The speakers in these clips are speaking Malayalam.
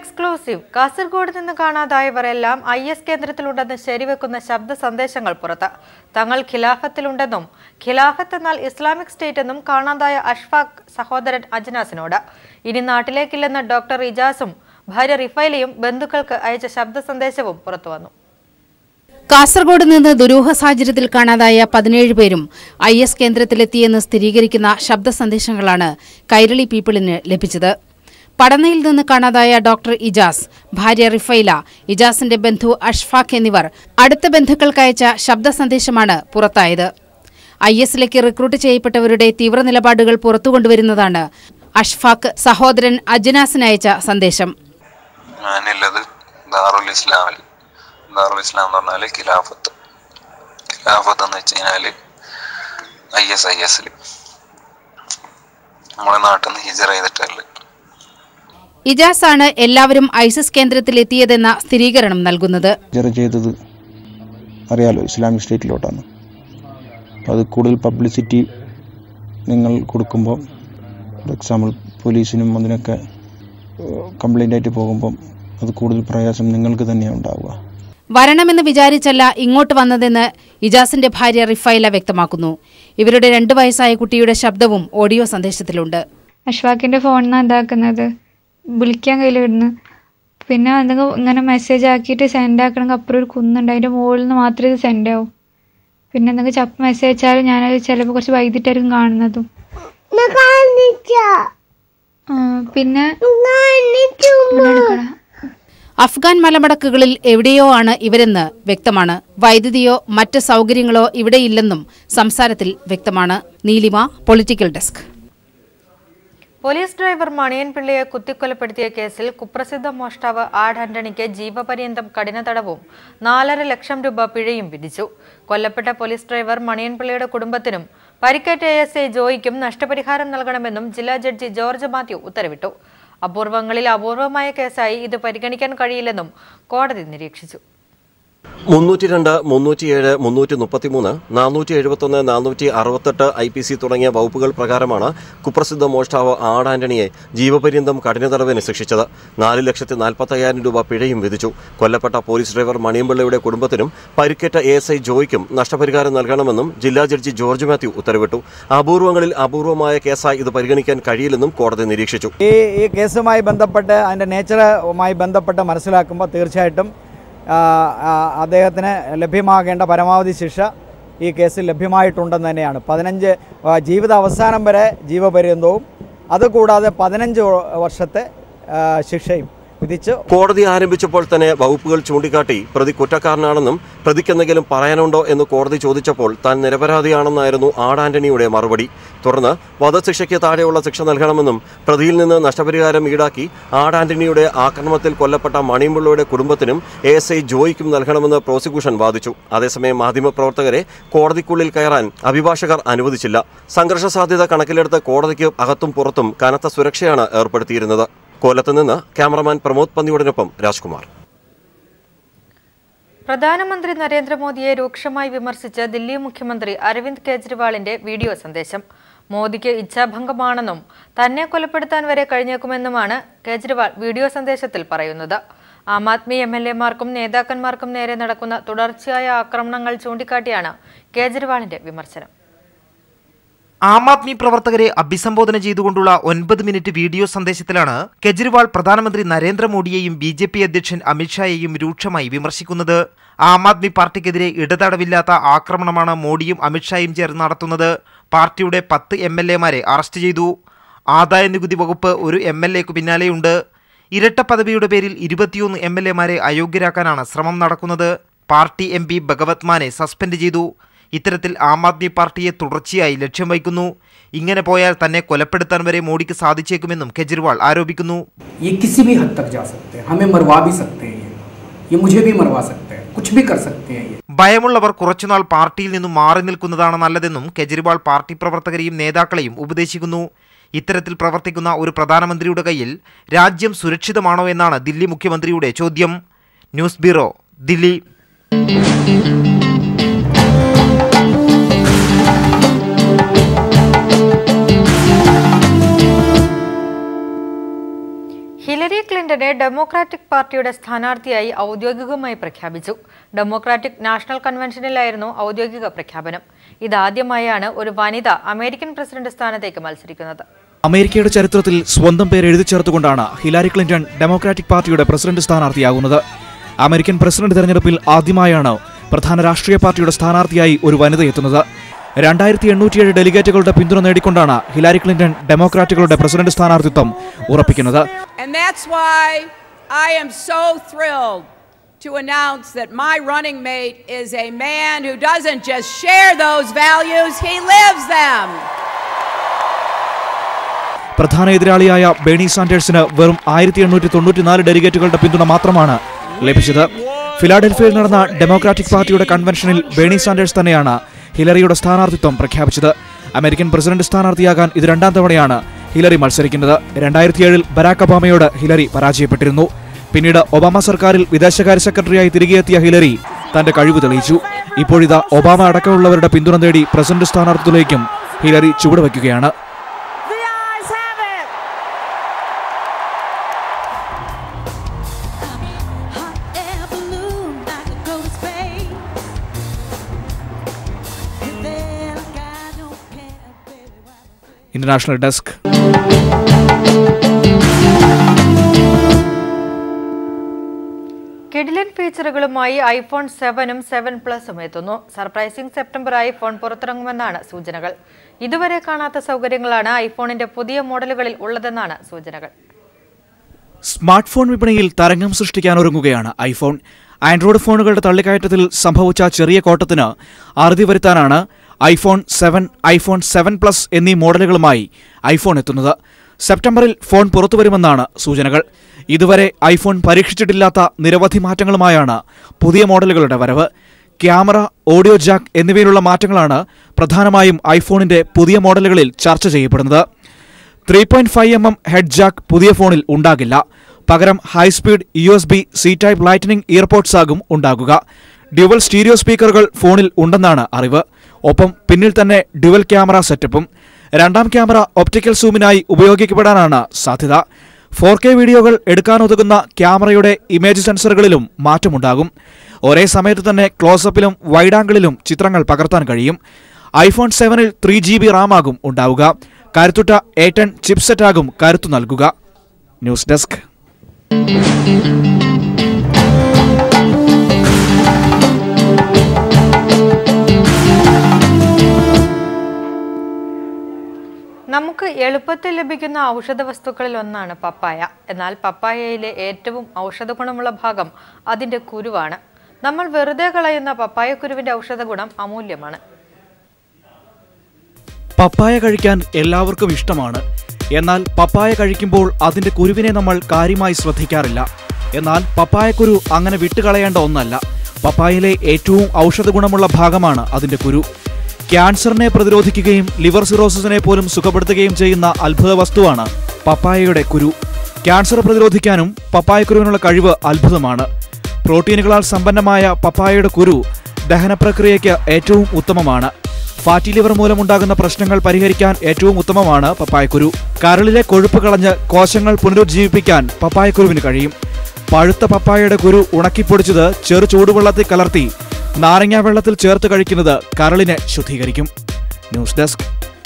എക്സ്ക്ലൂസീവ് കാസർഗോഡ് നിന്ന് കാണാതായവരെല്ലാം ഐ എസ് കേന്ദ്രത്തിലുണ്ടെന്ന് ശരിവെക്കുന്ന ശബ്ദ സന്ദേശങ്ങൾ പുറത്ത് തങ്ങൾ ഖിലാഫത്തിലുണ്ടെന്നും ഖിലാഫത്ത് എന്നാൽ ഇസ്ലാമിക് സ്റ്റേറ്റ് എന്നും കാണാതായ അഷ്ഫാഖ് സഹോദരൻ അജ്നാസിനോട് ഇനി നാട്ടിലേക്കില്ലെന്ന ഡോക്ടർ ഇജാസും ഭാര്യ റിഫൈലയും ബന്ധുക്കൾക്ക് അയച്ച ശബ്ദ സന്ദേശവും പുറത്തുവന്നു കാസർഗോഡ് നിന്ന് ദുരൂഹ സാഹചര്യത്തിൽ കാണാതായ പതിനേഴ് പേരും ഐ എസ് കേന്ദ്രത്തിലെത്തിയെന്ന് സ്ഥിരീകരിക്കുന്ന ശബ്ദ സന്ദേശങ്ങളാണ് കൈരളി പീപ്പിളിന് ലഭിച്ചത് പടനയിൽ നിന്ന് കാണാതായ ഡോക്ടർ ഇജാസ് ഭാര്യ റിഫൈല ഇജാസിന്റെ ബന്ധു അഷ്ഫാഖ് എന്നിവർ അടുത്ത ബന്ധുക്കൾക്കയച്ച ശബ്ദ സന്ദേശമാണ് പുറത്തായത് ഐ എസിലേക്ക് റിക്രൂട്ട് ചെയ്യപ്പെട്ടവരുടെ തീവ്ര നിലപാടുകൾ പുറത്തുകൊണ്ടുവരുന്നതാണ് അഷ്ഫാഖ് സഹോദരൻ അജ്നാസിനയച്ച സന്ദേശം ഞാനുള്ളത് ദാറുൽ ഇസ്ലാമിൽ ദാറുൽ ഇസ്ലാം എന്ന് പറഞ്ഞാല് ഖിലാഫത്ത് ഖിലാഫത്ത് എന്ന് വെച്ച് കഴിഞ്ഞാല് ഐ എസ് ഐ എസിൽ നമ്മളെ നാട്ടിൽ നിന്ന് ഹിജറ ചെയ്തിട്ടല്ല ഇജാസ് ആണ് എല്ലാവരും ഐസിസ് കേന്ദ്രത്തിലെത്തിയതെന്ന സ്ഥിരീകരണം നൽകുന്നത് ഹിജറ ചെയ്തത് അറിയാലോ ഇസ്ലാമിക് സ്റ്റേറ്റിലോട്ടാണ് അപ്പോൾ അത് കൂടുതൽ പബ്ലിസിറ്റി നിങ്ങൾ കൊടുക്കുമ്പോൾ ഫോർ എക്സാമ്പിൾ പോലീസിനും അതിനൊക്കെ കംപ്ലൈൻ്റ് ആയിട്ട് പോകുമ്പം അത് കൂടുതൽ പ്രയാസം നിങ്ങൾക്ക് തന്നെയാണ് ഉണ്ടാവുക വരണമെന്ന് വിചാരിച്ചല്ല ഇങ്ങോട്ട് വന്നതെന്ന് ഇജാസിന്റെ ഭാര്യ റിഫൈല വ്യക്തമാക്കുന്നു ഇവരുടെ രണ്ടു വയസ്സായ കുട്ടിയുടെ ശബ്ദവും ഓഡിയോ സന്ദേശത്തിലുണ്ട് അഷ്വാഖിൻ്റെ ഫോണിൽ നിന്നാണ് ഇതാക്കുന്നത് വിളിക്കാൻ കയ്യിലിടുന്നു പിന്നെ എന്തെങ്കിലും ഇങ്ങനെ മെസ്സേജ് ആക്കിയിട്ട് സെൻഡ് ആക്കണമെങ്കിൽ അപ്പുറം ഒരു കുന്നുണ്ട് അതിൻ്റെ മുകളിൽ നിന്ന് മാത്രമേ ഇത് സെൻഡ് ആവും പിന്നെ എന്തെങ്കിലും ചപ്പ് മെസ്സേജ് അയച്ചാൽ ഞാനത് ചിലപ്പോൾ കുറച്ച് വൈകിട്ടായിരിക്കും കാണുന്നതും ആ, പിന്നെ ഇവിടെ എടുക്കടാ. അഫ്ഗാൻ മലമടക്കുകളിൽ എവിടെയോ ആണ് ഇവരെന്ന് വ്യക്തമാണ് വൈദ്യുതിയോ മറ്റ് സൗകര്യങ്ങളോ ഇവിടെയില്ലെന്നും സംസാരത്തിൽ വ്യക്തമാണ് Neelima political desk police driver Maniyan പിള്ളയെ കുത്തിക്കൊലപ്പെടുത്തിയ കേസിൽ കുപ്രസിദ്ധ മോഷ്ടാവ് ആഡ് ആന്റണിക്ക് ജീവപര്യന്തം കഠിന തടവും നാലര ലക്ഷം രൂപ പിഴയും വിധിച്ചു കൊല്ലപ്പെട്ട പോലീസ് ഡ്രൈവർ മണിയൻ പിള്ളയുടെ കുടുംബത്തിനും പരിക്കേറ്റ എ എസ് ഐ ജോയിക്കും നഷ്ടപരിഹാരം നൽകണമെന്നും ജില്ലാ ജഡ്ജി ജോർജ് മാത്യു ഉത്തരവിട്ടു അപൂർവങ്ങളിൽ അപൂർവമായ കേസായി ഇത് പരിഗണിക്കാൻ കഴിയില്ലെന്നും കോടതി നിരീക്ഷിച്ചു മുന്നൂറ്റി രണ്ട് മുന്നൂറ്റിയേഴ് മുന്നൂറ്റി മുപ്പത്തിമൂന്ന് നാനൂറ്റി എഴുപത്തൊന്ന് നാനൂറ്റി അറുപത്തെട്ട് ഐ പി സി തുടങ്ങിയ വകുപ്പുകൾ പ്രകാരമാണ് കുപ്രസിദ്ധ മോഷ്ടാവ് ആഡ് ആന്റണിയെ ജീവപര്യന്തം കഠിന തടവിന് ശിക്ഷിച്ചത് നാല് ലക്ഷത്തി നാൽപ്പത്തയ്യായിരം രൂപ പിഴയും വിധിച്ചു കൊല്ലപ്പെട്ട പോലീസ് ഡ്രൈവർ മണിയമ്പിള്ളയുടെ കുടുംബത്തിനും പരിക്കേറ്റ എ എസ് ഐ ജോയ്ക്കും നഷ്ടപരിഹാരം നൽകണമെന്നും ജില്ലാ ജഡ്ജി ജോർജ് മാത്യു ഉത്തരവിട്ടു അപൂർവങ്ങളിൽ അപൂർവമായ കേസായി ഇത് പരിഗണിക്കാൻ കഴിയില്ലെന്നും കോടതി നിരീക്ഷിച്ചു ഈ ഈ കേസുമായി ബന്ധപ്പെട്ട് അതിൻ്റെ നേച്ചറുമായി ബന്ധപ്പെട്ട് മനസ്സിലാക്കുമ്പോൾ തീർച്ചയായിട്ടും ആ, ആ, അദ്ദേഹത്തിന് ലഭ്യമാകേണ്ട പരമാവധി ശിക്ഷ ഈ കേസിൽ ലഭ്യമായിട്ടുണ്ടെന്ന് തന്നെയാണ് പതിനഞ്ച് ആ, ജീവിത അവസാനം വരെ ജീവപര്യന്തവും അതുകൂടാതെ പതിനഞ്ച് വർഷത്തെ ആ, ശിക്ഷയും വിധിച്ച് കോടതി ആരംഭിച്ചപ്പോൾ തന്നെ വകുപ്പുകൾ ചൂണ്ടിക്കാട്ടി പ്രതി കുറ്റക്കാരനാണെന്നും പ്രതിക്കെന്തെങ്കിലും പറയാനുണ്ടോ എന്ന് കോടതി ചോദിച്ചപ്പോൾ താൻ നിരപരാധിയാണെന്നായിരുന്നു ആഡ് ആന്റണിയുടെ മറുപടി തുടർന്ന് വധശിക്ഷയ്ക്ക് താഴെയുള്ള ശിക്ഷ നൽകണമെന്നും പ്രതിയിൽ നിന്ന് നഷ്ടപരിഹാരം ഈടാക്കി ആഡ് ആന്റണിയുടെ ആക്രമണത്തിൽ കൊല്ലപ്പെട്ട മണിയമ്പിള്ളയുടെ കുടുംബത്തിനും എ എസ് ഐ ജോയിക്കും നൽകണമെന്ന് പ്രോസിക്യൂഷൻ വാദിച്ചു അതേസമയം മാധ്യമപ്രവർത്തകരെ കോടതിക്കുള്ളിൽ കയറാൻ അഭിഭാഷകർ അനുവദിച്ചില്ല സംഘർഷ സാധ്യത കണക്കിലെടുത്ത് കോടതിക്ക് അകത്തും പുറത്തും കനത്ത സുരക്ഷയാണ് ഏർപ്പെടുത്തിയിരുന്നത് കൊല്ലത്ത് നിന്ന് ക്യാമറമാൻ പ്രമോദ് പന്നിയോടിനൊപ്പം രാജ്കുമാർ പ്രധാനമന്ത്രി നരേന്ദ്രമോദിയെ രൂക്ഷമായി വിമർശിച്ച് ദില്ലി മുഖ്യമന്ത്രി അരവിന്ദ് കെജ്രിവാളിന്റെ വീഡിയോ സന്ദേശം മോദിക്ക് ഇച്ഛാഭംഗമാണെന്നും തന്നെ കൊലപ്പെടുത്താൻ വരെ കഴിഞ്ഞേക്കുമെന്നുമാണ് കേജ്രിവാൾ വീഡിയോ സന്ദേശത്തിൽ പറയുന്നത് ആം ആദ്മി എം എൽ എമാർക്കും നേതാക്കന്മാർക്കും നേരെ നടക്കുന്ന തുടർച്ചയായ ആക്രമണങ്ങൾ ചൂണ്ടിക്കാട്ടിയാണ് കേജ്രിവാളിന്റെ വിമർശനം ആം ആദ്മി പ്രവർത്തകരെ അഭിസംബോധന ചെയ്തുകൊണ്ടുള്ള ഒൻപത് മിനിറ്റ് വീഡിയോ സന്ദേശത്തിലാണ് കെജ്രിവാൾ പ്രധാനമന്ത്രി നരേന്ദ്രമോദിയെയും ബി ജെ പി അധ്യക്ഷൻ അമിത്ഷായെയും രൂക്ഷമായി വിമർശിക്കുന്നത് ആം ആദ്മി പാർട്ടിക്കെതിരെ ഇടതടവില്ലാത്ത ആക്രമണമാണ് മോഡിയും അമിത്ഷായും ചേർന്ന് നടത്തുന്നത് പാർട്ടിയുടെ പത്ത് എം എൽ എമാരെ അറസ്റ്റ് ചെയ്തു ആദായ നികുതി വകുപ്പ് ഒരു എം എൽ എക്ക് പിന്നാലെയുണ്ട് ഇരട്ട പദവിയുടെ പേരിൽ ഇരുപത്തിയൊന്ന് എം എൽ എമാരെ അയോഗ്യരാക്കാനാണ് ശ്രമം നടക്കുന്നത് പാർട്ടി എം പി ഭഗവത് മാനെ സസ്പെൻഡ് ചെയ്തു ഇത്തരത്തിൽ ആം ആദ്മി പാർട്ടിയെ തുടർച്ചയായി ലക്ഷ്യം വയ്ക്കുന്നു ഇങ്ങനെ പോയാൽ തന്നെ കൊലപ്പെടുത്താൻ വരെ മോഡിക്ക് സാധിച്ചേക്കുമെന്നും കെജ്രിവാൾ ആരോപിക്കുന്നു ये किसी भी हद तक जा सकते हैं हमें मरवा भी सकते हैं ये ये मुझे भी मरवा सकते हैं कुछ भी कर सकते हैं ये ഭയമുള്ളവർ കുറച്ചുനാൾ പാർട്ടിയിൽ നിന്നും മാറി നിൽക്കുന്നതാണ് നല്ലതെന്നും കെജ്രിവാൾ പാർട്ടി പ്രവർത്തകരെയും നേതാക്കളെയും ഉപദേശിക്കുന്നു ഇത്തരത്തിൽ പ്രവർത്തിക്കുന്ന ഒരു പ്രധാനമന്ത്രിയുടെ കയ്യിൽ രാജ്യം സുരക്ഷിതമാണോ എന്നാണ് ദില്ലി മുഖ്യമന്ത്രിയുടെ ചോദ്യം news bureau Delhi Hillary Clinton ക്ലിന്റനെ ഡെമോക്രാറ്റിക് പാർട്ടിയുടെ സ്ഥാനാർത്ഥിയായി ഔദ്യോഗികമായി പ്രഖ്യാപിച്ചു ഡെമോക്രാറ്റിക് നാഷണൽ കൺവെൻഷനിലായിരുന്നു ഔദ്യോഗിക പ്രഖ്യാപനം ഇതാദ്യമായാണ് ഒരു വനിത അമേരിക്കൻ പ്രസിഡന്റ് സ്ഥാനത്തേക്ക് മത്സരിക്കുന്നത് അമേരിക്കയുടെ ചരിത്രത്തിൽ സ്വന്തം പേര് എഴുതി ചേർത്തുകൊണ്ടാണ് ഹിലാരി ക്ലിന്റൺ ഡെമോക്രാറ്റിക് പാർട്ടിയുടെ പ്രസിഡന്റ് സ്ഥാനാർത്ഥിയാകുന്നത് അമേരിക്കൻ പ്രസിഡന്റ് തെരഞ്ഞെടുപ്പിൽ ആദ്യമായാണ് പ്രധാന രാഷ്ട്രീയ പാർട്ടിയുടെ സ്ഥാനാർത്ഥിയായി ഒരു വനിത എത്തുന്നത് രണ്ടായിരത്തി എണ്ണൂറ്റിയേഴ് ഡെലിഗേറ്റുകളുടെ പിന്തുണ നേടിക്കൊണ്ടാണ് ഹിലാരി ക്ലിന്റൺ ഡെമോക്രാറ്റുകളുടെ പ്രസിഡന്റ് സ്ഥാനാർത്ഥിത്വം ഉറപ്പിക്കുന്നത് And that's why I am so thrilled to announce that my running mate is a man who doesn't just share those values, he lives them. പ്രധാന എതിരാളിയായ ബേണി സാൻഡേഴ്സിന് വെറും ആയിരത്തി എണ്ണൂറ്റി തൊണ്ണൂറ്റിനാല് ഡെലിഗേറ്റുകളുടെ പിന്തുണ മാത്രമാണ് ലഭിച്ചത് ഫിലാഡൽഫിയയിൽ നടന്ന ഡെമോക്രാറ്റിക് പാർട്ടിയുടെ കൺവെൻഷനിൽ ബേണി സാൻഡേഴ്സ് തന്നെയാണ് ഹിലറിയുടെ സ്ഥാനാർത്ഥിത്വം പ്രഖ്യാപിച്ചത് അമേരിക്കൻ പ്രസിഡന്റ് സ്ഥാനാർത്ഥിയാകാൻ ഇത് രണ്ടാം തവണയാണ് ഹിലറി മത്സരിക്കുന്നത് രണ്ടായിരത്തി ഏഴിൽ ബരാക് ഒബാമയോട് ഹിലറി പരാജയപ്പെട്ടിരുന്നു പിന്നീട് ഒബാമ സർക്കാരിൽ വിദേശകാര്യ സെക്രട്ടറിയായി തിരികെ എത്തിയ ഹിലറി തന്റെ കഴിവ് തെളിയിച്ചു ഇപ്പോഴിതാ ഒബാമ അടക്കമുള്ളവരുടെ പിന്തുണ തേടി പ്രസിഡന്റ് സ്ഥാനാർത്ഥിത്വത്തിലേക്കും ഹിലറി ചുവടുവയ്ക്കുകയാണ് ഇന്റർനാഷണൽ ഡെസ്ക് കിഡിലൻ ഫീച്ചറുകളുമായി ഐഫോൺ സെവനും സെവൻ പ്ലസും എത്തുന്നു സർപ്രൈസിംഗ് സെപ്റ്റംബർ ഐഫോൺ പുറത്തിറങ്ങുമെന്നാണ് സൂചനകൾ ഇതുവരെ കാണാത്ത സൗകര്യങ്ങളാണ് ഐഫോണിന്റെ പുതിയ മോഡലുകളിൽ ഉള്ളതെന്നാണ് സൂചനകൾ സ്മാർട്ട് ഫോൺ വിപണിയിൽ തരംഗം സൃഷ്ടിക്കാൻ ഒരുങ്ങുകയാണ് ഐഫോൺ ആൻഡ്രോയിഡ് ഫോണുകളുടെ തള്ളിക്കയറ്റത്തിൽ സംഭവിച്ച ചെറിയ കോട്ടത്തിന് അറുതി വരുത്താനാണ് iPhone seven iPhone seven plus എന്നീ മോഡലുകളുമായി ഐഫോൺ എത്തുന്നത് സെപ്റ്റംബറിൽ ഫോൺ പുറത്തുവരുമെന്നാണ് സൂചനകൾ ഇതുവരെ ഐഫോൺ പരീക്ഷിച്ചിട്ടില്ലാത്ത നിരവധി മാറ്റങ്ങളുമായാണ് പുതിയ മോഡലുകളുടെ വരവ് ക്യാമറ ഓഡിയോ ജാക്ക് എന്നിവയിലുള്ള മാറ്റങ്ങളാണ് പ്രധാനമായും ഐഫോണിന്റെ പുതിയ മോഡലുകളിൽ ചർച്ച ചെയ്യപ്പെടുന്നത് three point five M M head jack പുതിയ ഫോണിൽ ഉണ്ടാകില്ല പകരം high speed U S B C type lightning EarPods ആകും ഉണ്ടാകുക ഡ്യുവൽ സ്റ്റീരിയോ സ്പീക്കറുകൾ ഫോണിൽ ഉണ്ടെന്നാണ് അറിവ് ഒപ്പം പിന്നിൽ തന്നെ ഡ്യുവൽ ക്യാമറ സെറ്റപ്പും രണ്ടാം ക്യാമറ ഒപ്റ്റിക്കൽ സൂമിനായി ഉപയോഗിക്കപ്പെടാനാണ് സാധ്യത ഫോർ കെ വീഡിയോകൾ എടുക്കാനുതകുന്ന ക്യാമറയുടെ ഇമേജ് സെൻസറുകളിലും മാറ്റമുണ്ടാകും ഒരേ സമയത്ത് തന്നെ ക്ലോസപ്പിലും വൈഡ് ആംഗിളിലും ചിത്രങ്ങൾ പകർത്താൻ കഴിയും ഐഫോൺ സെവനിൽ ത്രീ ജി ബി റാം ആകും ഉണ്ടാവുക കരുത്തുറ്റ എ ടെൻ ചിപ്സെറ്റ് ആകും കരുത്തു നൽകുക ന്യൂസ് ഡെസ്ക് നമുക്ക് എളുപ്പത്തിൽ ലഭിക്കുന്ന ഔഷധ വസ്തുക്കളിൽ ഒന്നാണ് പപ്പായ എന്നാൽ പപ്പായയിലെ ഏറ്റവും ഔഷധ ഗുണമുള്ള ഭാഗം അതിന്റെ കുരുവാണ് നമ്മൾ വെറുതെ കളയുന്ന പപ്പായക്കുരുവിന്റെ ഔഷധ ഗുണം അമൂല്യമാണ് പപ്പായ കഴിക്കാൻ എല്ലാവർക്കും ഇഷ്ടമാണ് എന്നാൽ പപ്പായ കഴിക്കുമ്പോൾ അതിന്റെ കുരുവിനെ നമ്മൾ കാര്യമായി ശ്രദ്ധിക്കാറില്ല എന്നാൽ പപ്പായക്കുരു അങ്ങനെ വിട്ടുകളയേണ്ട ഒന്നല്ല പപ്പായയിലെ ഏറ്റവും ഔഷധ ഗുണമുള്ള ഭാഗമാണ് അതിന്റെ കുരു ക്യാൻസറിനെ പ്രതിരോധിക്കുകയും ലിവർ സിറോസിസിനെ പോലും സുഖപ്പെടുത്തുകയും ചെയ്യുന്ന അത്ഭുത വസ്തുവാണ് പപ്പായയുടെ കുരു ക്യാൻസർ പ്രതിരോധിക്കാനും പപ്പായക്കുരുവിനുള്ള കഴിവ് അത്ഭുതമാണ് പ്രോട്ടീനുകളാൽ സമ്പന്നമായ പപ്പായയുടെ കുരു ദഹന പ്രക്രിയയ്ക്ക് ഏറ്റവും ഉത്തമമാണ് ഫാറ്റി ലിവർ മൂലമുണ്ടാകുന്ന പ്രശ്നങ്ങൾ പരിഹരിക്കാൻ ഏറ്റവും ഉത്തമമാണ് പപ്പായക്കുരു കരളിലെ കൊഴുപ്പ് കളഞ്ഞ് കോശങ്ങൾ പുനരുജ്ജീവിപ്പിക്കാൻ പപ്പായക്കുരുവിന് കഴിയും പഴുത്ത പപ്പായയുടെ കുരു ഉണക്കിപ്പൊടിച്ചത് ചെറു ചൂടുവെള്ളത്തിൽ കലർത്തി നാരങ്ങാ വെള്ളത്തിൽ ചേർത്ത് കഴിക്കുന്നത് കരളിനെ ശുദ്ധീകരിക്കും ന്യൂസ് ഡെസ്ക്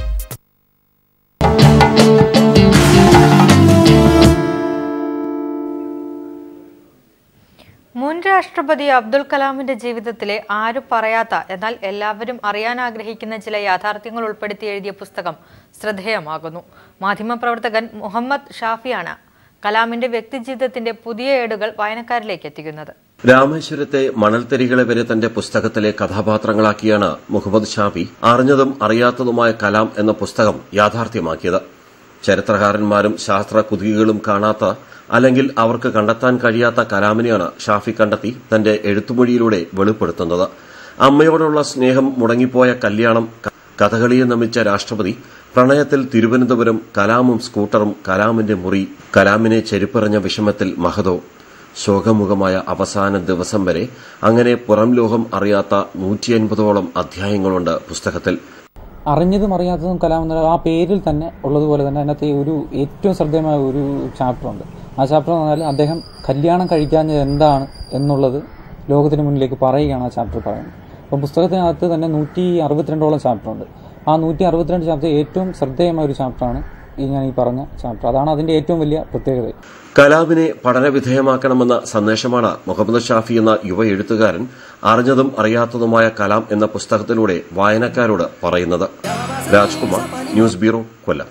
മുൻ രാഷ്ട്രപതി അബ്ദുൽ കലാമിന്റെ ജീവിതത്തിലെ ആരും പറയാത്ത എന്നാൽ എല്ലാവരും അറിയാൻ ആഗ്രഹിക്കുന്ന ചില യാഥാർത്ഥ്യങ്ങൾ ഉൾപ്പെടുത്തി എഴുതിയ പുസ്തകം ശ്രദ്ധേയമാകുന്നു മാധ്യമപ്രവർത്തകൻ മുഹമ്മദ് ഷാഫിയാണ് കലാമിന്റെ വ്യക്തിജീവിതത്തിന്റെ പുതിയ ഏടുകൾ വായനക്കാരിലേക്ക് എത്തിക്കുന്നത് രാമേശ്വരത്തെ മണൽത്തരികളെ വരെ തന്റെ പുസ്തകത്തിലെ കഥാപാത്രങ്ങളാക്കിയാണ് മുഹമ്മദ് ഷാഫി അറിഞ്ഞതും അറിയാത്തതുമായ കലാം എന്ന പുസ്തകം യാഥാർത്ഥ്യമാക്കിയത് ചരിത്രകാരന്മാരും ശാസ്ത്ര കുതികളും കാണാത്ത അല്ലെങ്കിൽ അവർക്ക് കണ്ടെത്താൻ കഴിയാത്ത കലാമിനെയാണ് ഷാഫി കണ്ടെത്തി തന്റെ എഴുത്തുമൊഴിയിലൂടെ വെളിപ്പെടുത്തുന്നത് അമ്മയോടുള്ള സ്നേഹം മുടങ്ങിപ്പോയ കല്യാണം ക- കഥകളിയെ നമിച്ച രാഷ്ട്രപതി പ്രണയത്തിൽ തിരുവനന്തപുരം കലാമും സ്കൂട്ടറും കലാമിന്റെ മുറി കലാമിനെ ചെരുപ്പറിഞ്ഞ വിഷമത്തിൽ മഹതോ ശോകമുഖമായ അവസാന ദിവസം വരെ അങ്ങനെ പുറം ലോകം അറിയാത്ത നൂറ്റി അൻപതോളം അധ്യായങ്ങളുണ്ട് പുസ്തകത്തിൽ അറിഞ്ഞതും അറിയാത്തതും കലാം എന്നുള്ള ആ പേരിൽ തന്നെ ഉള്ളതുപോലെ തന്നെ അതിനകത്ത് ഒരു ഏറ്റവും ശ്രദ്ധേയമായ ഒരു ചാപ്റ്റർ ഉണ്ട് ആ ചാപ്റ്റർ എന്ന് പറഞ്ഞാൽ അദ്ദേഹം കല്യാണം കഴിക്കാഞ്ഞത് എന്താണ് എന്നുള്ളത് ലോകത്തിന് മുന്നിലേക്ക് പറയുകയാണ് ആ ചാപ്റ്റർ പറയുന്നത് അപ്പോൾ പുസ്തകത്തിനകത്ത് തന്നെ നൂറ്റി അറുപത്തിരണ്ടോളം ചാപ്റ്റർ ഉണ്ട് ആ നൂറ്റി അറുപത്തിരണ്ട് ചാപ്റ്റർ ഏറ്റവും ശ്രദ്ധേയമായ ഒരു ചാപ്റ്ററാണ് ഈ ഞാൻ ഈ പറഞ്ഞ ചാപ്റ്റർ അതാണ് അതിൻ്റെ ഏറ്റവും വലിയ പ്രത്യേകത കലാമിനെ പഠനവിധേയമാക്കണമെന്ന സന്ദേശമാണ് മുഹമ്മദ് ഷാഫി എന്ന യുവ എഴുത്തുകാരൻ അറിഞ്ഞതും അറിയാത്തതുമായ കലാം എന്ന പുസ്തകത്തിലൂടെ വായനക്കാരോട് പറയുന്നത് രാജ്കുമാർ ന്യൂസ് ബ്യൂറോ കൊല്ലം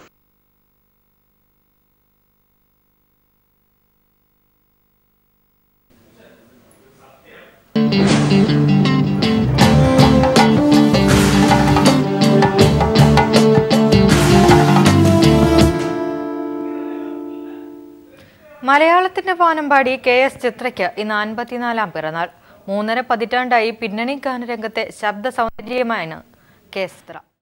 മലയാളത്തിന്റെ വാനമ്പാടി കെ എസ് ചിത്രയ്ക്ക് ഇന്ന് അൻപത്തിനാലാം പിറന്നാൾ മൂന്നര പതിറ്റാണ്ടായി പിന്നണി ഗാനരംഗത്തെ ശബ്ദ സൗന്ദര്യമാണ് കെ എസ് ചിത്ര